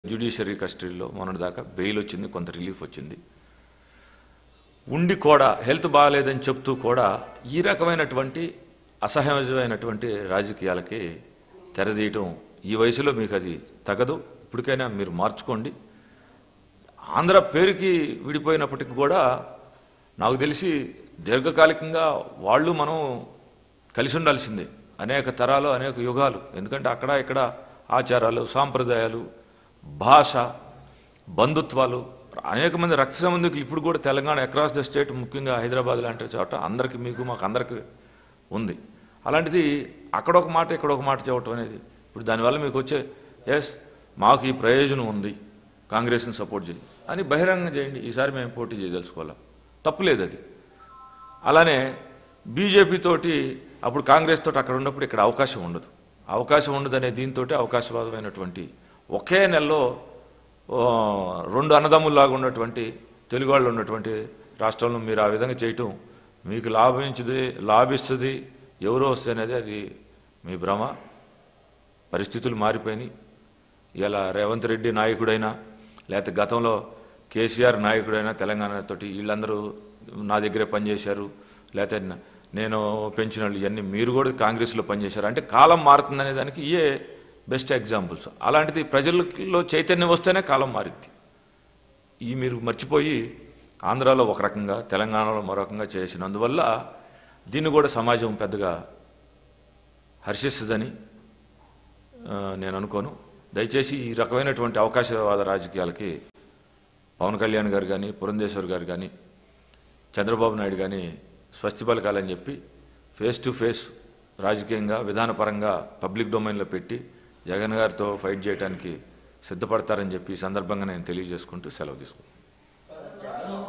judiciary కస్టడీలో మొన్నటిదాకా bail వచ్చింది కొంత రిలీఫ్ వచ్చింది ఉండి కూడా హెల్త్ బాగాలేదని చెప్తూ కూడా ఈ రకమైనటువంటి అసహజమైనటువంటి రాజకీయాలకి తెరదీయటం ఈ వయసులో మీకు అది తగదు ఇప్పటికైనా మీరు మార్చుకోండి ఆంధ్ర పేరుకి విడిపోయినప్పటికి కూడా నాకు తెలిసి దీర్ఘకాలికంగా వాళ్ళు మనం కలిసి ఉండాల్సిందే అనేక తరాలు అనేక యుగాలు ఎందుకంటే అక్కడ ఇక్కడ ఆచారాలు సాంప్రదాయాలు భాష బంధుత్వాలు అనేక మంది రక్త సంబంధికులు ఇప్పుడు కూడా తెలంగాణ అక్రాస్ ద స్టేట్ ముఖ్యంగా హైదరాబాద్ లాంటి చోట అందరికీ మీకు మాకు అందరికీ ఉంది అలాంటిది అక్కడ ఒక మాట ఇక్కడ ఒక మాట చెప్పటం అనేది ఇప్పుడు దానివల్ల మీకు వచ్చే ఎస్ మాకు ఈ ప్రయోజనం ఉంది కాంగ్రెస్ని సపోర్ట్ చేయండి అని బహిరంగం చేయండి ఈసారి మేము పోటీ చేయదలుచుకోవాలా తప్పులేదు అది అలానే బీజేపీ తోటి అప్పుడు కాంగ్రెస్ తోటి అక్కడ ఉన్నప్పుడు ఇక్కడ అవకాశం ఉండదు అవకాశం ఉండదు అనే దీంతో అవకాశవాదమైనటువంటి ఒకే నెలలో ఆ, రెండు అన్నదమ్ముల్లాగా ఉన్నటువంటి తెలుగు వాళ్ళు ఉన్నటువంటి రాష్ట్రంలో మీరు ఆ విధంగా చేయటం మీకు లాభించది లాభిస్తుంది ఎవరో వస్తే అనేది అది మీ భ్రమ పరిస్థితులు మారిపోయినాయి ఇలా రేవంత్ రెడ్డి నాయకుడైనా లేకపోతే గతంలో కేసీఆర్ నాయకుడైనా తెలంగాణ తోటి వీళ్ళందరూ నా దగ్గరే పనిచేశారు లేకపోతే న- నేను పెంచిన వాళ్ళు ఇవన్నీ మీరు కూడా కాంగ్రెస్లో పనిచేశారు అంటే కాలం మారుతుందనే దానికి ఇయే బెస్ట్ ఎగ్జాంపుల్స్ అలాంటిది ప్రజల్లో చైతన్యం వస్తేనే కాలం మారింది ఈ మీరు మర్చిపోయి ఆంధ్రాలో ఒక రకంగా తెలంగాణలో మరో రకంగా చేసినందువల్ల దీన్ని కూడా సమాజం పెద్దగా హర్షిస్తుందని ఆ, నేను అనుకోను దయచేసి ఈ రకమైనటువంటి అవకాశవాద రాజకీయాలకి పవన్ కళ్యాణ్ గారు కానీ పురంధేశ్వర్ గారు కానీ చంద్రబాబు నాయుడు కానీ స్వస్తి పలకాలని చెప్పి ఫేస్ టు ఫేస్ రాజకీయంగా విధానపరంగా పబ్లిక్ డొమైన్లో పెట్టి జగన్ గారితో ఫైట్ చేయడానికి సిద్ధపడతారని చెప్పి ఈ సందర్భంగా నేను తెలియజేసుకుంటూ సెలవు తీసుకుంటాను